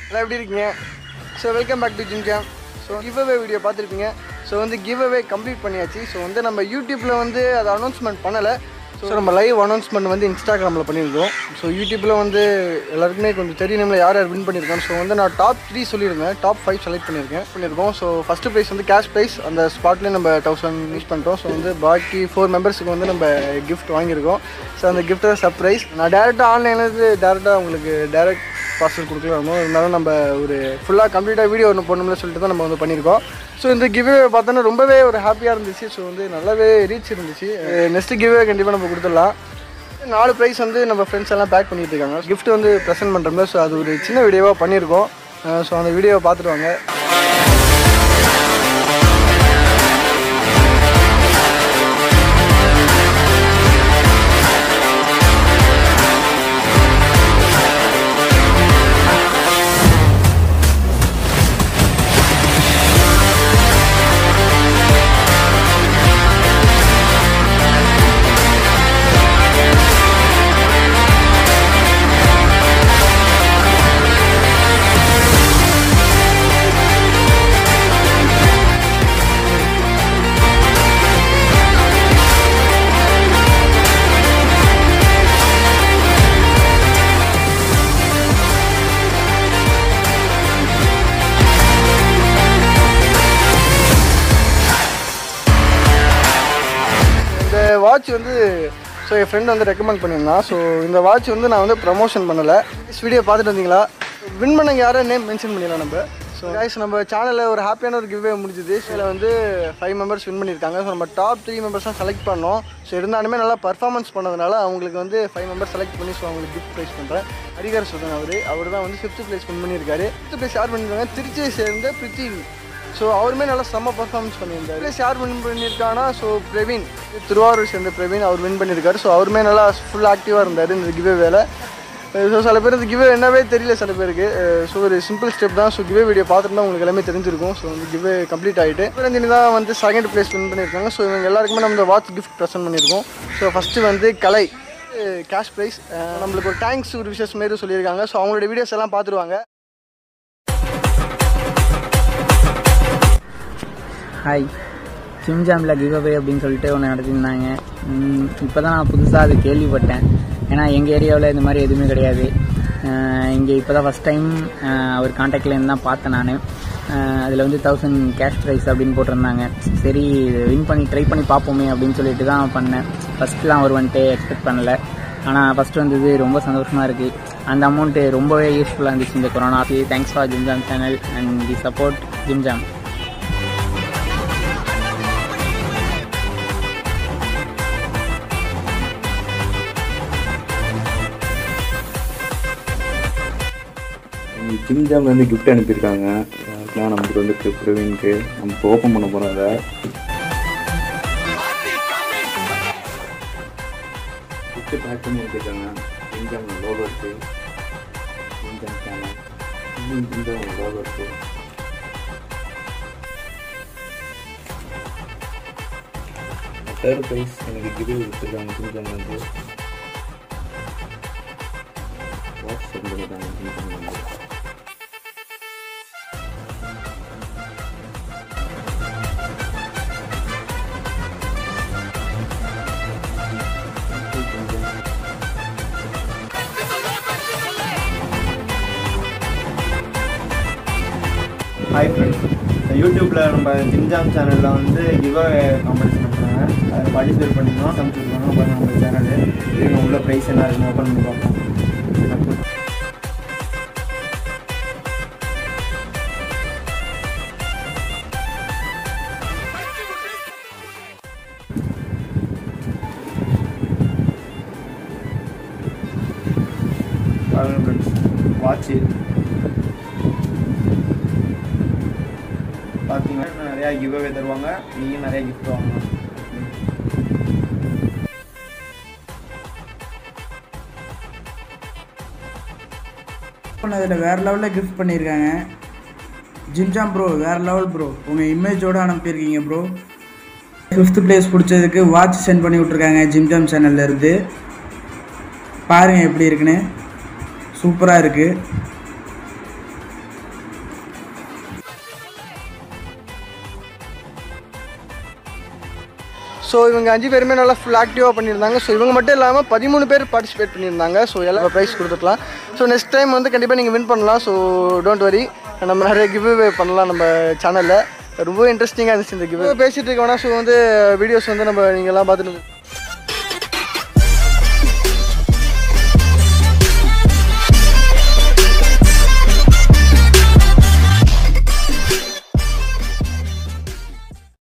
எல்லாம் எப்படி இருக்கீங்க so welcome back to Jim Jam so give away video பார்த்துருப்பீங்க ஸோ வந்து கிவ் அவே கம்ப்ளீட் பண்ணியாச்சு ஸோ வந்து நம்ம யூடியூப்பில் வந்து அதை அனௌன்ஸ்மெண்ட் பண்ணலை ஸோ நம்ம லைவ் அனௌன்ஸ்மெண்ட் வந்து இன்ஸ்டாகிராமில் பண்ணியிருக்கோம் ஸோ யூடியூப்பில் வந்து எல்லாருக்குமே கொஞ்சம் தெரியணும்ல யார் யார் வின் பண்ணியிருக்கோம் ஸோ வந்து நான் டாப் த்ரீ சொல்லியிருந்தேன் டாப் ஃபைவ் செலக்ட் பண்ணியிருக்கேன் பண்ணியிருக்கோம் ஸோ ஃபஸ்ட்டு ப்ரைஸ் வந்து கேஷ் ப்ரைஸ் அந்த ஸ்பாட்லேயே நம்ம தௌசண்ட் யூஸ் பண்ணுறோம் ஸோ வந்து பாக்கி ஃபோர் மெம்பர்ஸுக்கு வந்து நம்ம கிஃப்ட் வாங்கியிருக்கோம் ஸோ அந்த கிஃப்ட் சர்ப்ரைஸ் நான் டேரெக்டாக ஆன்லைன்லேருந்து டேரெக்டாக உங்களுக்கு டேரெக்ட் பார்சல் கொடுக்கலாம் இருந்தாலும் நம்ம ஒரு ஃபுல்லாக கம்ப்ளீட்டாக வீடியோ ஒன்று போடணும்னு சொல்லிட்டு தான் நம்ம வந்து பண்ணியிருக்கோம் ஸோ இந்த கிவ்வே பார்த்தோன்னா ரொம்பவே ஒரு ஹாப்பியாக இருந்துச்சு ஸோ வந்து நல்லாவே ரீச் இருந்துச்சு நெக்ஸ்ட் கிவ்வே கண்டிப்பாக நம்ம கொடுத்துடலாம் நாலு ப்ரைஸ் வந்து நம்ம ஃப்ரெண்ட்ஸ் எல்லாம் பேக் பண்ணிட்டு இருக்காங்க gift வந்து ப்ரெசென்ட் பண்ணுறோம்ல ஸோ அது ஒரு சின்ன வீடியோவாக பண்ணியிருக்கோம் ஸோ அந்த வீடியோவை பார்த்துட்டு வாங்க இந்த வாட்ச் வந்து ஸோ என் ஃப்ரெண்ட் வந்து ரெக்கமெண்ட் பண்ணியிருந்தான் ஸோ இந்த வாட்ச் வந்து நான் வந்து ப்ரமோஷன் பண்ணலை வீடியோ பார்த்துட்டு வந்தீங்களா வின் பண்ண யாரும் நேம் மென்ஷன் பண்ணிடலாம் நம்ம ஸோ கைஸ் நம்ம சேனலில் ஒரு ஹாப்பியான ஒரு கிவ்வே முடிஞ்சுது இதில் வந்து ஃபைவ் மெம்பர்ஸ் வின் பண்ணியிருக்காங்க ஸோ நம்ம டாப் த்ரீ மெம்பர்ஸ் தான் செலக்ட் பண்ணோம் ஸோ இருந்தாலுமே நல்லா பர்ஃபார்மன்ஸ் பண்ணதுனால அவங்களுக்கு வந்து ஃபைவ் மெம்பர்ஸ் செலக்ட் பண்ணி ஸோ அவங்களுக்கு கிஃப்ட் ப்ரைஸ் பண்ணுறேன் ஹரிகர் சுதன் அவர் அவர் தான் வந்து ஃபிஃப்த் ப்ளேஸ் வின் பண்ணியிருக்காரு ஃபிஃப்த் ப்ளேஸ் யார் பண்ணியிருக்காங்க திருச்சியை சேர்ந்த பிரித்தி ஸோ அவருமே நல்லா செம்ம பர்ஃபார்மன்ஸ் பண்ணியிருந்தார் ப்ளஸ் யார் வின் பண்ணியிருக்காங்கன்னா ஸோ பிரவீன் திருவாரூர் சேர்ந்த பிரவீன் அவர் வின் பண்ணியிருக்காரு ஸோ அவருமே நல்லா ஃபுல் ஆக்டிவாக இருந்தார் இந்த கிவே வேலை ஸோ சில பேர் இந்த கிவே என்னவே தெரியல சில பேருக்கு ஸோ ஒரு சிம்பிள் ஸ்டெப் தான் ஸோ கிவே வீடியோ பார்த்துட்டு தான் உங்களுக்கு எல்லாமே தெரிஞ்சிருக்கும் ஸோ இந்த கிவே கம்ப்ளீட் ஆகிட்டு ரஞ்சினி தான் வந்து செகண்ட் ப்ளேஸ் வின் பண்ணியிருக்காங்க ஸோ இவங்க எல்லாருக்குமே நம்ம இந்த வாட்ச் கிஃப்ட் ப்ரெசென்ட் பண்ணியிருக்கோம் ஸோ ஃபஸ்ட்டு வந்து கலை கேஷ் ப்ரைஸ் நம்மளுக்கு ஒரு தேங்க்ஸ் ஒரு விஷயம் மாரி சொல்லியிருக்காங்க ஸோ அவங்களோட வீடியோஸ் எல்லாம் பார்த்துருவாங்க ஹாய் ஜிம்ஜாமில் கிவ் அவே அப்படின்னு சொல்லிட்டு ஒன்று நடத்தியிருந்தாங்க இப்போ தான் நான் புதுசாக அது கேள்விப்பட்டேன் ஏன்னா எங்கள் ஏரியாவில் இந்த மாதிரி எதுவுமே கிடையாது இங்கே இப்போ தான் ஃபஸ்ட் டைம் அவர் காண்டாக்டில் இருந்து தான் பார்த்தேன் நான் அதில் வந்து தௌசண்ட் கேஷ் ப்ரைஸ் அப்படின்னு போட்டிருந்தாங்க சரி வின் பண்ணி ட்ரை பண்ணி பார்ப்போமே அப்படின்னு சொல்லிட்டு தான் பண்ணேன் ஃபஸ்ட்டு தான் அவர் வந்துட்டு எக்ஸ்பெக்ட் பண்ணல ஆனால் ஃபஸ்ட்டு வந்தது ரொம்ப சந்தோஷமாக இருக்குது அந்த அமௌண்ட்டு ரொம்பவே யூஸ்ஃபுல்லாக இருந்துச்சு இந்த corona thanks for Jim Jam channel and the support Jim Jam Jim ஜாம்ல இருந்து கிஃப்ட் அனுப்பியிருக்காங்க அதுக்கெலாம் நமக்கு வந்துட்டு பிரவீனுக்கு நம்ம இப்போ ஓப்பன் பண்ண போகிறோம் அதை கிஃப்ட் பேக் பண்ணி அனுப்பியிருக்காங்க ஜிம் ஜாம் லோகோ இருக்கு ஜிம் ஜாம் சேனல் இன்னும் ஜிம் ஜாம் லோகோ இருக்கு தேர்ட் ப்ரைஸ் எனக்கு கிஃப்ட் கொடுத்துருக்காங்க ஜிம் ஜாம் வந்து வாட்ச் சென்ட் பண்ணிட்டாங்க ஜிம் ஜாம் வந்து ஹாய் ஃப்ரெண்ட்ஸ் யூடியூப்பில் நம்ம ஜிம்ஜாம் சேனலில் வந்து கிவ் காம்படிஷன் வச்சாங்க அதில் பார்ட்டிசிபேட் பண்ணியிருந்தோம் சமைச்சிருக்காங்க அப்புறம் நம்ம சேனலு இதுக்கு உள்ள ப்ரைஸ் எல்லாம் இருக்குன்னு ஓப்பன் பண்ணி பார்ப்போம் பாருங்க ஃப்ரெண்ட்ஸ் வாட்ச்சு பார்த்தீங்கன்னா நிறையா கிவ் அவே தருவாங்க நீங்கள் நிறையா கிஃப்ட் வாங்கலாம் பண்ணதில் வேறு லெவலில் கிஃப்ட் பண்ணியிருக்காங்க ஜிம்ஜாம் ப்ரோ வேறு லெவல் ப்ரோ உங்கள் இமேஜோடு அனுப்பியிருக்கீங்க ப்ரோ ஃபிஃப்த் பிளேஸ் பிடிச்சதுக்கு வாட்ச் சென்ட் பண்ணி விட்ருக்காங்க ஜிம்ஜாம் சேனல்ல இருந்து பாருங்கள் எப்படி இருக்குன்னு சூப்பராக இருக்குது ஸோ இவங்க அஞ்சு பேருமே நல்லா ஃபுல் ஆக்டிவாக பண்ணியிருந்தாங்க ஸோ இவங்க மட்டும் இல்லாமல் பதிமூணு பேர் பார்ட்டிசிபேட் பண்ணியிருந்தாங்க ஸோ எல்லா ப்ரைஸ் கொடுத்துக்கலாம் ஸோ நெக்ஸ்ட் டைம் வந்து கண்டிப்பாக நீங்கள் வின் பண்ணலாம் ஸோ டோன்ட் வரி நம்ம நிறைய கிவ் பண்ணலாம் நம்ம சேனலில் ரொம்ப இன்ட்ரெஸ்டிங்காக இருந்துச்சு இந்த கிவ் பேசிகிட்டு இருக்க வேணா ஸோ வந்து வீடியோஸ் வந்து நம்ம நீங்கள்லாம் பார்த்துட்டு